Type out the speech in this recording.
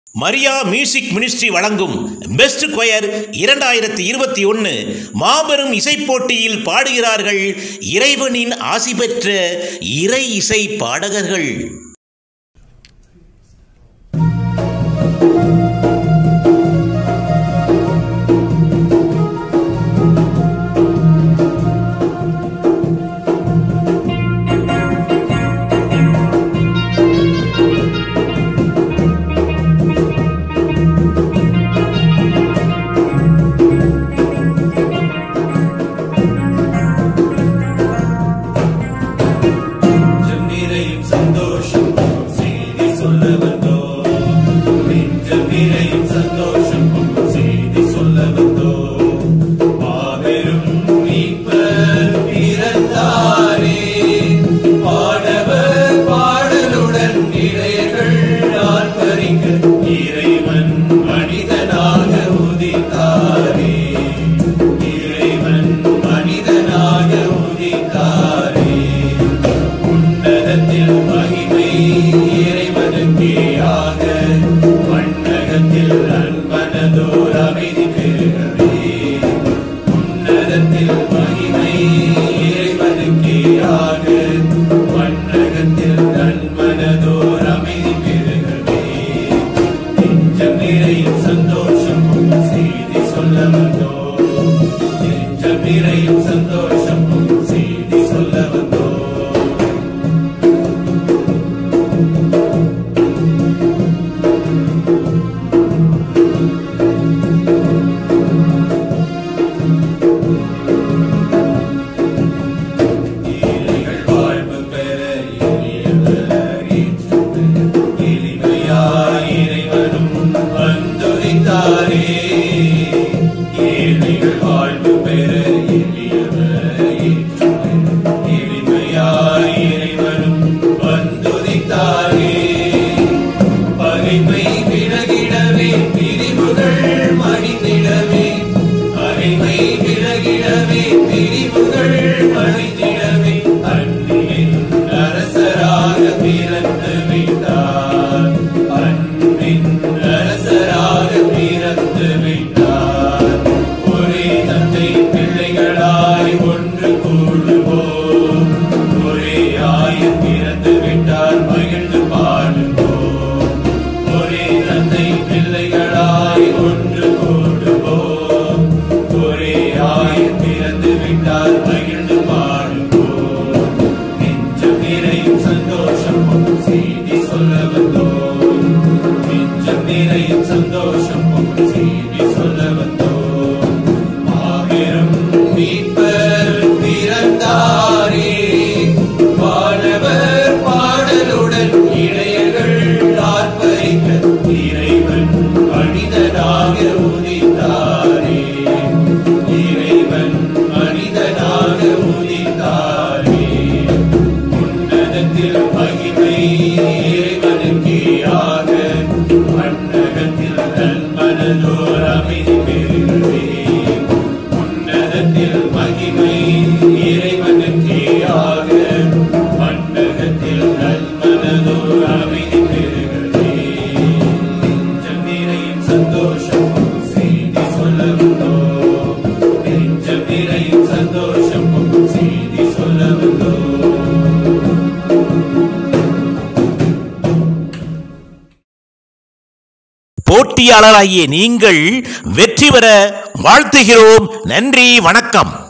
Maria music ministry வழங்கும் best choir இரண்டாயிரத்தி இருபத்தி ஒன்று மாபெரும் இசைப் போட்டியில் பாடுகிறார்கள் இறைவனின் ஆசி பெற்ற இறை இசை பாடகர்கள் நெஞ்சம் நிறையும் சந்தோஷம் செய்தி சொல்ல வந்தோம் நெஞ்சம் நிறையும் சந்தோஷம் செய்தி சொல்ல வந்தோம் மாபெரும் மீட்பர் பிறந்தாரே பாடவர் பாடலுடன் இளையர்கள் ஆர்ப்பரிக்க இறைவன் மனிதனாக உதித்தாரே இறைவன் மனிதனாக உதித்தாரே உன்னதத்தில் மகிமை இறைவனுக்கேயாக மண்ணகத்தில் அன்பனதோர் அமைதி பெருகவே உன்னதத்தில் மகிமை இறைவனுக்கேயாக மண்ணகத்தில் அன்பனதோர் அமைதி பெருகவே நெஞ்சம் நிறையும் சந்தோஷம் உன் செய்தி சொல்ல வந்தோம் நெஞ்சம் நிறையும் சந்தோஷம் உன் செய்தி சொல்ல வந்தோம் ஏழைகள் வாழ்வு பெற எளியவர் ஏற்றுவர். எளிமையாய் இறைவனும் வந்துரைத்தாரே. ஏழைகள் வாழ்வு பெற எளியவர் ஏற்றுவர். எளிமையாய் இறைவனும் வந்துரைத்தாரே. பகைமை விலகிடவே பிரிவுகள் மடிந்திடவே பகைமை விலகிடவே பிரிவுகள் மடிந்திடவே அன்பின் அரசராக பிறந்து விட்டார் அன்பின் அரசராக பிறந்து விட்டார் ஒரே தந்தை பிள்ளைகளாய் ஒன்று கூடுவோம் ஒரே ஆயர் பிறந்து விட்டார் மகிழ்ந்து பாடுவோம் ஒரே தந்தை பிள்ளைகளாய் ஒன்று கூடுவோம் ஒரே ஆயர் பிறந்து விட்டார் மகிழ்ந்து பாடுவோம் நெஞ்சம் நிறையும் சந்தோஷம் உன் செய்தி சொல்ல வந்தோம் நெஞ்சம் நிறையும் சந்தோஷம் உன் செய்தி சொல்ல வந்தோம் மாபெரும் மீட்பர் பிறந்தாரே வானவர் பாடலுடன் இளையர்கள் ஆர்ப்பரிக்க இறைவன் மனிதனாக உதித்தாரே இறைவன் மனிதனாக உதித்தாரே உன்னதத்தில் மகிமை இறைவனுக்கேயாக மன்னகத்தில் நன்மனதோர் அமைதி பெறுகிறே உன்னதத்தில் மகிமை இறைவனுக்கேயாக மன்னகத்தில் நன்மனதோர் அமைதி பெறுகிறே நெஞ்சம் நிறையும் சந்தோஷம் செய்தி சொல்ல வந்தோம் நெஞ்சம் நிறையும் சந்தோஷம் செய்தி சொல்ல வந்தோம் போட்டியாளராகிய நீங்கள் வெற்றி பெற வாழ்த்துகிறோம் நன்றி வணக்கம்